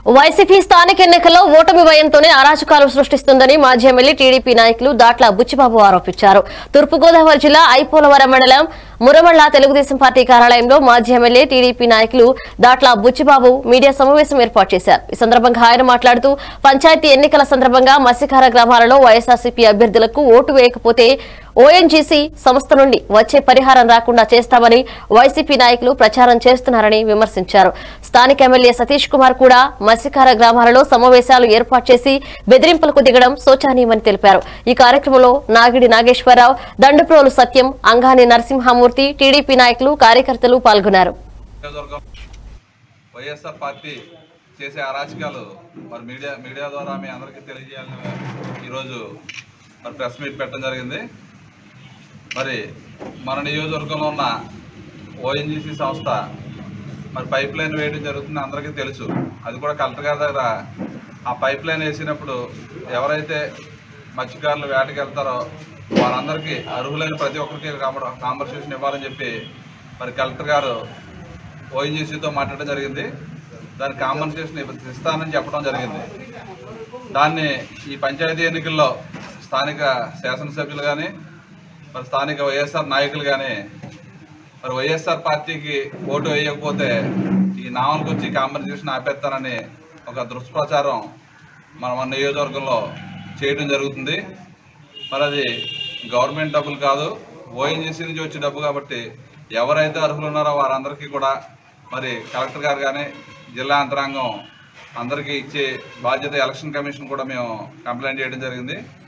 YCP స్థానిక ఎన్నికల్లో ఓటమి భయంతోనే అరాచకాలు సృష్టిస్తుందని మాజీ ఎమ్మెల్యే టీడీపీ నాయకులు దాట్ల బుచ్చిబాబు ఆరోపించారు తూర్పుగోదావరి జిల్లా ఐపోలవరం మండలం మురమళ్ళ తెలుగుదేశం పార్టీ కార్యాలయంలో మాజీ ఎమ్మెల్యే టీడీపీ నాయకులు దాట్ల బుచ్చిబాబు మీడియా సమావేశం ఏర్పాటు చేశారు ఈ సందర్భంగా ఆయన మాట్లాడుతూ పంచాయతీ ఎన్నికల సందర్భంగా మత్స్యకార గ్రామాలలో వైఎస్ఆర్సీపీ అభ్యర్థులకు ఓటు వేయకపోతే ఓఎన్జీసీ సంస్థ నుండి వచ్చే పరిహారం రాకుండా చేస్తామని వైసీపీ నాయకులు ప్రచారం చేస్తున్నారని విమర్శించారు స్థానిక ఎమ్మెల్యే సతీష్ కుమార్ కూడా మత్స్యకార గ్రామాలలో సమావేశాలు ఏర్పాటు చేసి బెదిరింపులకు దిగడం శోచనీయమని తెలిపారు ఈ కార్యక్రమంలో నాగిడి నాగేశ్వరరావు దండుప్రోలు సత్యం అంగాని నరసింహమూర్తి టీడీపీ నాయకులు కార్యకర్తలు పాల్గొన్నారు నియోజకవర్గం వైఎస్ఆర్ పార్టీ చేసే అరాచకాలు మరి మీడియా మీడియా ద్వారా మీ అందరికీ తెలియజేయాలని ఈరోజు మరి ప్రెస్ మీట్ పెట్టడం జరిగింది మరి మన నియోజకవర్గంలో ఉన్న ఓఎన్జీసీ సంస్థ మరి పైప్ లైన్ వేయడం జరుగుతుంది అందరికీ తెలుసు అది కూడా కలెక్టర్ గారి దగ్గర ఆ పైప్ లైన్ వేసినప్పుడు ఎవరైతే మత్స్యకారులు వేటకి వెళ్తారో వారందరికీ అర్హులైన ప్రతి ఒక్కరికి కాంపన్సేషన్ ఇవ్వాలని చెప్పి మరి కలెక్టర్ గారు ఓఎన్జీసీతో మాట్లాడడం జరిగింది దానికి కాంపన్సేషన్ ఇస్తానని చెప్పడం జరిగింది దాన్ని ఈ పంచాయతీ ఎన్నికల్లో స్థానిక శాసనసభ్యులు కానీ మరి స్థానిక వైఎస్ఆర్ నాయకులు కానీ మరి వైఎస్ఆర్ పార్టీకి ఓటు వేయకపోతే ఈ నామలకు వచ్చి కాంపన్సేషన్ ఆపేస్తానని ఒక దుష్ప్రచారం మన మన నియోజకవర్గంలో చేయడం జరుగుతుంది మరి అది గవర్నమెంట్ డబ్బులు కాదు ఓఎన్జీసీ నుంచి వచ్చే డబ్బు కాబట్టి ఎవరైతే అర్హులు ఉన్నారో వారందరికీ కూడా మరి కలెక్టర్ గారు కానీ జిల్లా యంత్రాంగం అందరికీ ఇచ్చే బాధ్యత ఎలక్షన్ కమిషన్ కూడా మేము కంప్లైంట్ చేయడం జరిగింది